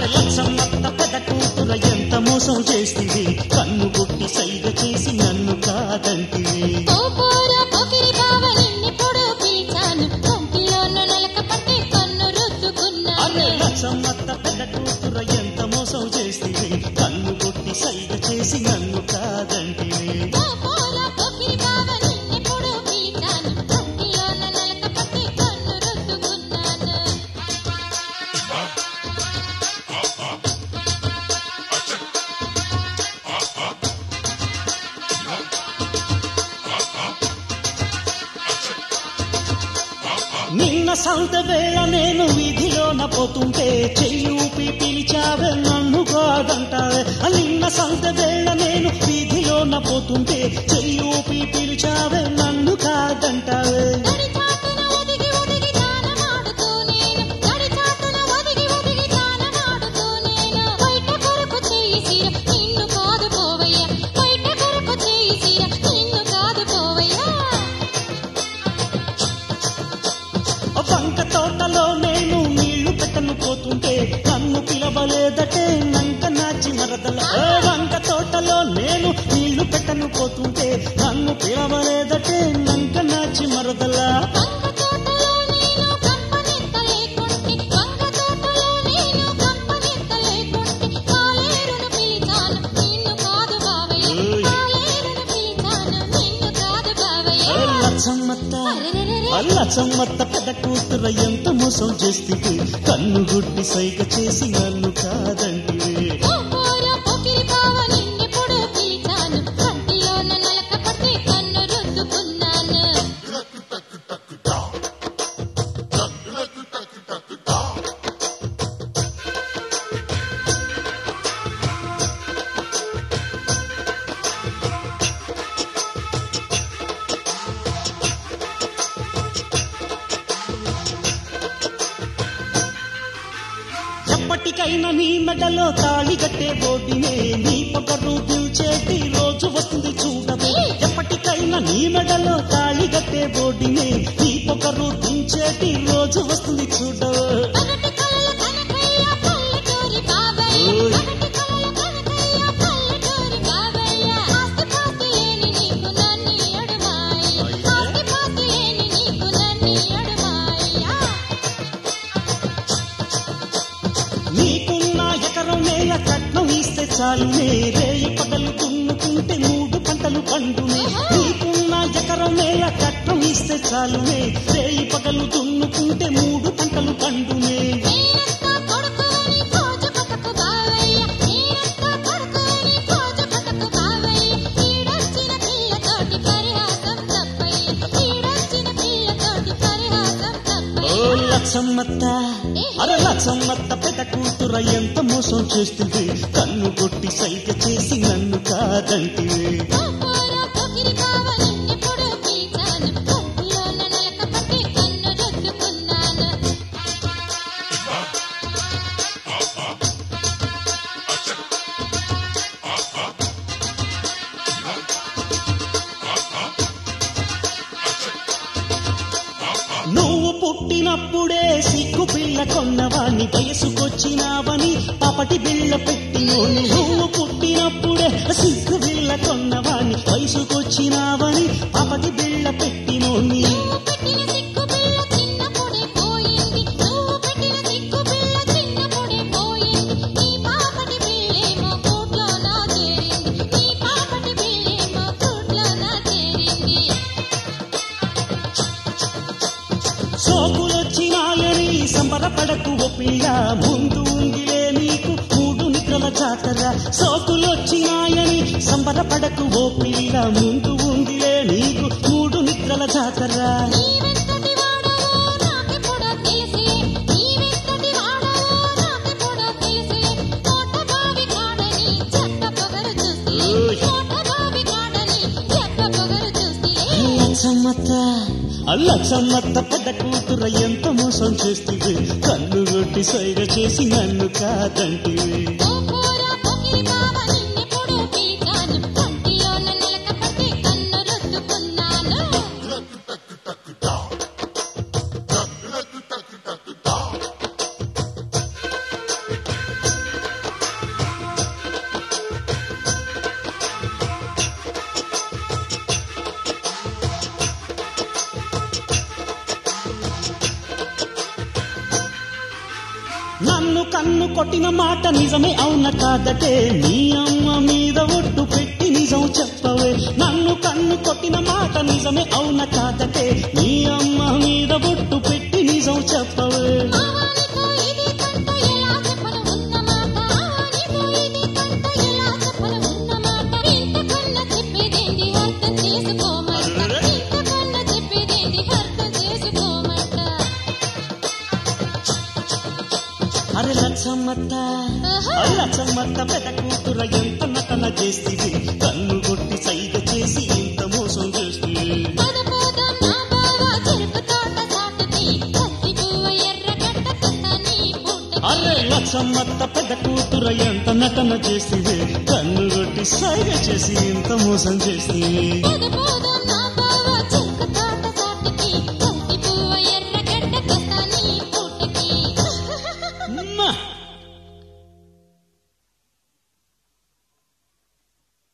అరే లక్షమ్మత్త పెద్ద కూతుర ఎంత మోసం చేస్తుంది కన్ను కొట్టి సైగ చేసి నన్ను కాదంటివి పోపోరా పోకిరి బావ నిన్నెప్పుడు పిలిచాను కంటిలోన నలక పట్టి కన్ను అరే రుద్దుకున్నాను లక్షమ్మత్త పెద్ద కూతుర ఎంత మోసం చేస్తుంది కన్ను కొట్టి సైగ చేసి నన్ను కాదంటివి పోపోరా పోకిరి బావ నిన్నెప్పుడు పిలిచాను కంటిలోన నలక పట్టి కన్ను రుద్దుకున్నాను నిన్న సంత వేళ నేను వీధిలోన పోతుంటే చెయ్యూపి పిలిచావే నన్ను కాదంటావే ఆ నిన్న సంత వేళ నేను వీధిలోన పోతుంటే చెయ్యూపి పిలిచావే నన్ను కాదంటావే గడి చాటున ఒదిగి ఒదిగి తానమాడుతూ నేను గడి చాటున ఒదిగి ఒదిగి తానమాడుతూ నేను బయట కొరకు చేసిర నిన్ను కాదు పోవయ్య బయట కొరకు చేసిర నిన్ను కాదు పోవయ్య వంక తోటలో నేను నీళ్లు పెట్టను పోతుంటే నన్ను పిలవలేదటే నంక నాచి మరదల ఓ వంక తోటలో నేను నీళ్లు పెట్టను పోతుంటే నన్ను పిలవలేదటే నంక నాచి మరదలా వంగ తోటలో నేను కంపనెత్త లేకుంటే వంగ తోటలో నేను కంపనెత్త లేకుంటే కాలేరును పిలిచాను నిన్ను కాదు బావయ్య ఓయ్. కాలేరును పిలిచాను నిన్ను కాదు బావయ్య లచ్చమ్మత్త అరెరెరెరె. లచ్చమ్మత్త పెద్ద కూతుర ఎంత మోసం చేస్తుంది కన్ను గుడ్డి సైగ చేసి నన్ను కాదంటివే పోపోరా పోకిరి బావ నిన్నెప్పుడు పిలిచాను కంటిలోన నలక పట్టి కన్ను రుద్దుకున్నాను ఎప్పటికైనా నీ మెడలో తాళి కట్టే బోడినే నీ పొగరు దిల్చేటి రోజు వస్తుంది చూడవే ఎప్పటికైనా నీ మెడలో తాళి కట్టే బోడినే నీ పొగరు దించేటి రోజు వస్తుంది చూడవే పగటి కలల కనకయ్య పల్లెటూరి బావయ్య ఓయ్. పగటి కలల కనకయ్య పల్లెటూరి బావయ్య ఆస్తి పాస్తి లేని నీకు నన్ని అడుమాయ్య ఆస్తి పాస్తి లేని నీకు నన్ని అడుమాయ్య నీకున్న ఎకరం నేల కట్నం ఇస్తే చాలునే రేయి పగలు దున్నుకుంటే మూడు పంటలు పండునే నీకున్న ఎకరం నేల కట్నం ఇస్తే చాలునే రేయి పగలు దున్నుకుంటే మూడు పంటలు పండునే నేనంతా కొడుకుని కోజు కొట్టకు బావయ్య నేనంతా కొడుకుని కోజు కొట్టకు బావయ్య ఈడొచ్చిన పిల్లతోటి పరిహాసం తప్పయ్య ఈడొచ్చిన పిల్లతోటి పరిహాసం ఓ తప్పయ్య లచ్చమ్మత్త అరే లచ్చమ్మత్త పెద్ద కూతుర ఎంత మోసం చేస్తుంది కన్ను కొట్టి సైగ చేసి నన్ను కాదంటివే పోపోరా పోకిరి బావ నిన్నెప్పుడు పిలిచాను కంటిలోన నలక పట్టి కన్ను రుద్దుకున్నాను నువ్వు పుట్టినప్పుడే సిగ్గు పిల్ల కొన్నవాణ్ణి వయసుకొచ్చినావని పాపటి బిళ్ళ పెట్టినోని నువ్వు పుట్టినప్పుడే సిగ్గు బిళ్ళ కొన్నవాణ్ణి వయసుకొచ్చినావని పాపటి బిళ్ళ పెట్టినోని నువ్వు పెట్టిన సిగ్గు పిల్ల చిన్నప్పుడే పోయింది నువ్వు పెట్టిన సిగ్గు పిల్ల చిన్నప్పుడే పోయింది నీ పాపటి పిల్లేమో కూట్లో నా చేరింది నీ పాపటి పిల్లేమో కూట్లో నా చేరింది సోకులొచ్చినాయని సంబరపడకు ఓ పిల్ల ముందు ఉందిలే నీకు మూడు నిద్రల జాతర సోకులొచ్చినాయని సంబరపడకు ఓ పిల్ల ముందు ఉందిలే నీకు మూడు నిద్రల జాతర నీవెంతటి వాడవో నాకెప్పుడో తెలిసిలే నీవెంతటి వాడవో నాకెప్పుడో తెలిసిలే కోట బావి కాడని చెత్త పొగరు చూసిలే ఓయ్. కోట బావి కాడని చెత్త పొగరు చూసిలే లచ్చమ్మత్త లచ్చమ్మత్త పెద్ద కూతుర ఎంత మోసం చేస్తుంది కన్ను కొట్టి సైగ చేసి నన్ను కాదంటివి పోపోరా పోకిరి బావ నిన్నెప్పుడు పిలిచాను కంటిలోన నలక పట్టి కన్ను రుద్దుకున్నాను కొట్టిన మాట నిజమే అవున కాదటే నీ అమ్మ మీద ఒట్టు పెట్టి నిజం చెప్పవే నన్ను కన్ను కొట్టిన మాట నిజమే అవున కాదటే నీ అమ్మ మీద ఒట్టు పెట్టి నిజం చెప్పవే ఆవానికో ఇది కంట ఎలా చెప్పను ఉన్నమాట ఆవానికో ఇది కంట ఎలా చెప్పను ఉన్నమాట ఇంతకన్నా చెప్పేదేంటి అర్థం చేసుకోమంట ఇంతకన్నా చెప్పేదేంటి అర్థం చేసుకోమంట అరే లచ్చమ్మత్త అరే లచ్చమ్మత్త పెద్ద కూతుర ఎంత నటన చేస్తుంది కన్ను కొట్టి సైగ చేసి ఇంత మోసం చేస్తుంది పద పోదాం నా బావ చెరుకు తోట సాటుకి కత్తి పువ్వ ఎర్రగడ్డ కథని పుట్టకి అరే లచ్చమ్మత్త పెద్ద కూతుర ఎంత నటన చేస్తుంది కన్ను కొట్టి సైగ చేసి ఇంత మోసం చేస్తుంది పద పోదాం